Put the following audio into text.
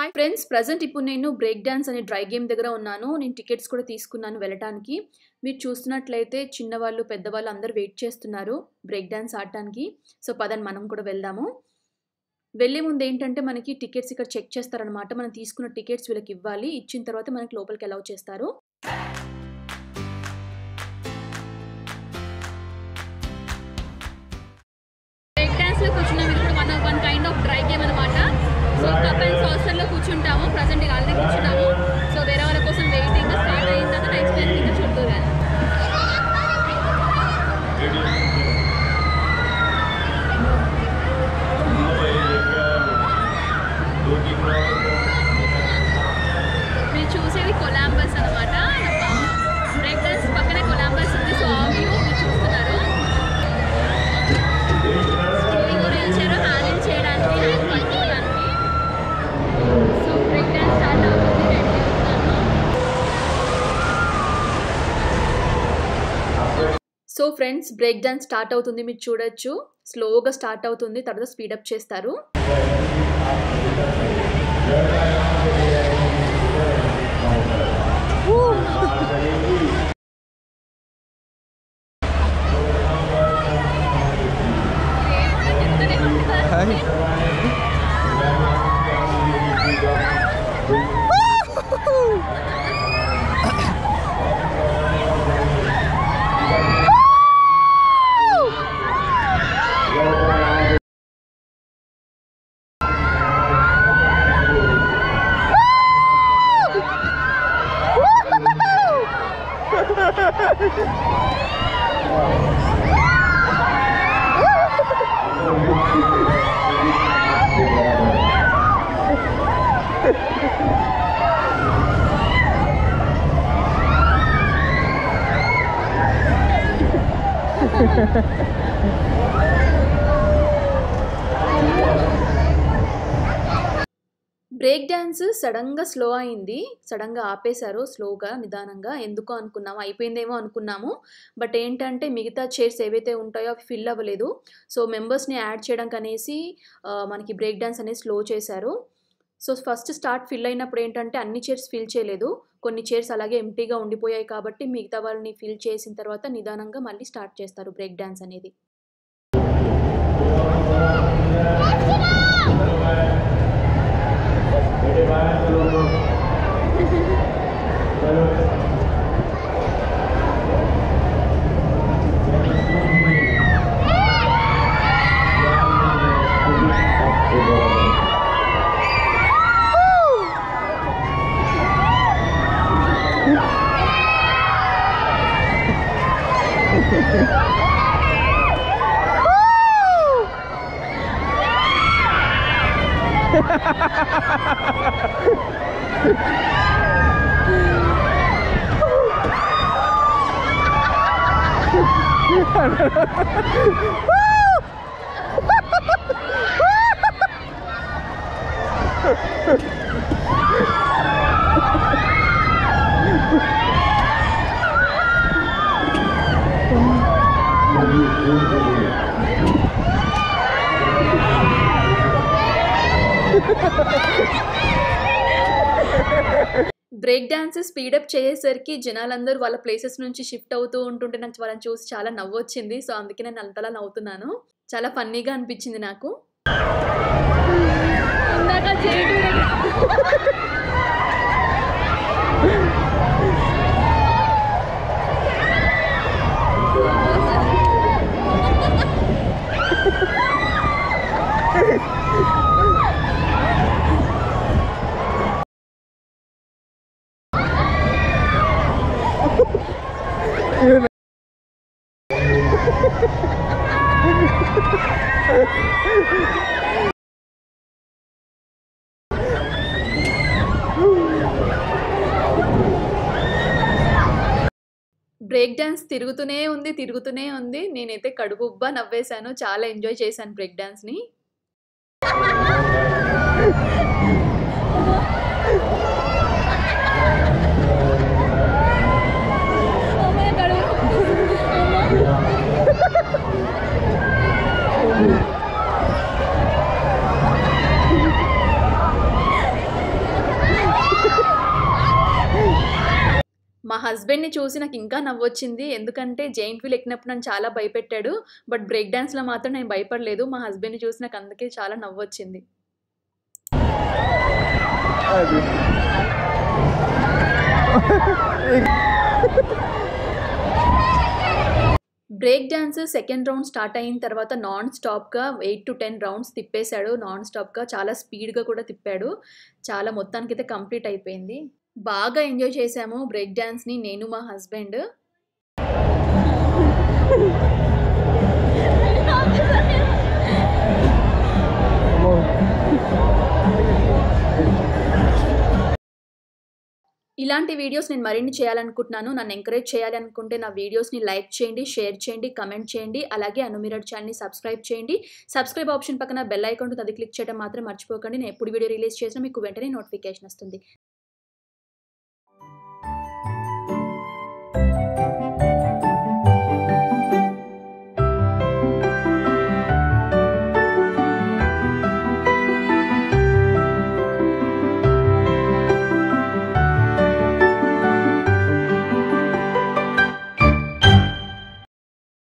Hi friends present ఇప్పుడు నేను break dance అనే డ్రై గేమ్ దగ్గర ఉన్నాను నేను టికెట్స్ కూడా తీసుకున్నాను వెళ్ళటానికి మీరు చూస్తున్నట్లయితే చిన్నవాళ్ళు పెద్దవాళ్ళు అందరూ వెయిట్ చేస్తున్నారు బ్రేక్ డాన్స్ ఆడటానికి సో పదని మనం కూడా వెళ్దాము వెళ్ళే ముందు ఏంటంటే మనకి టికెట్స్ ఇక్కడ చెక్ చేస్తారనమాట మనం తీసుకున్న టికెట్స్ వీళ్ళకి ఇవ్వాలి ఇచ్చిన తర్వాత మనకి లోపలికి అలౌ చేస్తారు బ్రేక్ డాన్స్ లో కూర్చున్నాం ఇది కూడా one one kind of dry game అనమాట సో కపుల్ సాసర్ లో కూర్చుంటాము ప్రజెంట్ ఇక ఆల్రెడీ కూర్చున్నాము సో వేరే వాళ్ళ కోసం వెయిటింగ్ స్టార్ట్ అయిన తర్వాత నెక్స్ట్ టైం ఇంకా చూద్దాం కానీ మీరు చూసేది కొలాంబస్ అనమాట బ్రేక్ డాన్స్ పక్కనే కొలాంబస్ ఉంది సో ఆ వ్యూ మీరు చూస్తున్నారు స్కేలింగ్ కూడా ఇచ్చారు హ్యాండిల్ చేయడానికి హ్యాండ్ పట్టుకోవడానికి సో బ్రేక్ డాన్స్ స్టార్ట్ అవుతుంది రెడీ అవుతాను so friends break dance start అవుతుంది మీరు చూడొచ్చు స్లోగా స్టార్ట్ అవుతుంది తర్వాత స్పీడప్ చేస్తారు బ్రేక్ డ్యాన్స్ సడన్గా స్లో అయింది సడన్గా ఆపేశారు స్లోగా నిదానంగా ఎందుకో అనుకున్నాము అయిపోయిందేమో అనుకున్నాము బట్ ఏంటంటే మిగతా చైర్స్ ఏవైతే ఉంటాయో అవి ఫిల్ అవ్వలేదు సో మెంబర్స్ని యాడ్ చేయడం కనేసి ఆ, మనకి బ్రేక్ డ్యాన్స్ అనేది స్లో చేశారు సో ఫస్ట్ స్టార్ట్ ఫిల్ అయినప్పుడు ఏంటంటే అన్ని చైర్స్ ఫిల్ చేయలేదు కొన్ని చైర్స్ అలాగే ఎంటీగా ఉండిపోయాయి కాబట్టి మిగతా వాళ్ళని ఫిల్ చేసిన తర్వాత నిదానంగా మళ్ళీ స్టార్ట్ చేస్తారు బ్రేక్ డ్యాన్స్ అనేది బ్రేక్ డాన్స్ స్పీడప్ చేసేసరికి జనాలందరూ వాళ్ళ ప్లేసెస్ నుంచి షిఫ్ట్ అవుతూ ఉంటుంటే నాకు వాళ్ళని చూసి చాలా నవ్వు వచ్చింది సో అందుకే నేను అంతలా నవ్వుతున్నాను చాలా ఫన్నీగా అనిపించింది నాకు ఇందాక జేడు బ్రేక్ డాన్స్ తిరుగుతూనే ఉంది తిరుగుతూనే ఉంది నేనైతే కడుపుబ్బా నవ్వేశాను చాలా ఎంజాయ్ చేశాను బ్రేక్ డాన్స్ని హస్బెండ్‌ని చూసి నాకు ఇంకా నవ్వొచ్చింది. ఎందుకంటే జెయింట్ వీల్ ఎక్కినప్పుడు నన్ను చాలా భయపెట్టాడు. బట్ బ్రేక్ డాన్స్‌లో మాత్రం నేను భయపడలేదు. మా హస్బెండ్‌ని చూసి నాకు అందుకే చాలా నవ్వొచ్చింది. అది. Break dance second round start అయిన తర్వాత నాన్ స్టాప్‌గా 8-10 రౌండ్స్ తిప్పేసాడు. నాన్ స్టాప్‌గా చాలా స్పీడ్‌గా కూడా తిప్పాడు. చాలా మొత్తానికైతే కంప్లీట్ అయిపోయింది. బాగా ఎంజాయ్ చేశాము బ్రేక్ డాన్స్‌ని నేను మా హస్బెండ్. అమ్మో! ఇలాంటి వీడియోస్ నేను మరిన్ని చేయాలనుకుంటున్నాను. నన్ను ఎంకరేజ్ చేయాలి అనుకుంటే నా వీడియోస్‌ని లైక్ చేయండి, షేర్ చేయండి, కమెంట్ చేయండి. అలాగే అనుమిరడ్ ఛానెల్‌ని సబ్స్క్రైబ్ చేయండి. సబ్స్క్రైబ్ ఆప్షన్ పక్కన బెల్ ఐకాన్ ఉంటుంది. అది క్లిక్ చేయడం మాత్రం మర్చిపోకండి. నేను ఎప్పుడు వీడియో రిలీజ్ చేసినా మీకు వెంటనే నోటిఫికేషన్ వస్తుంది.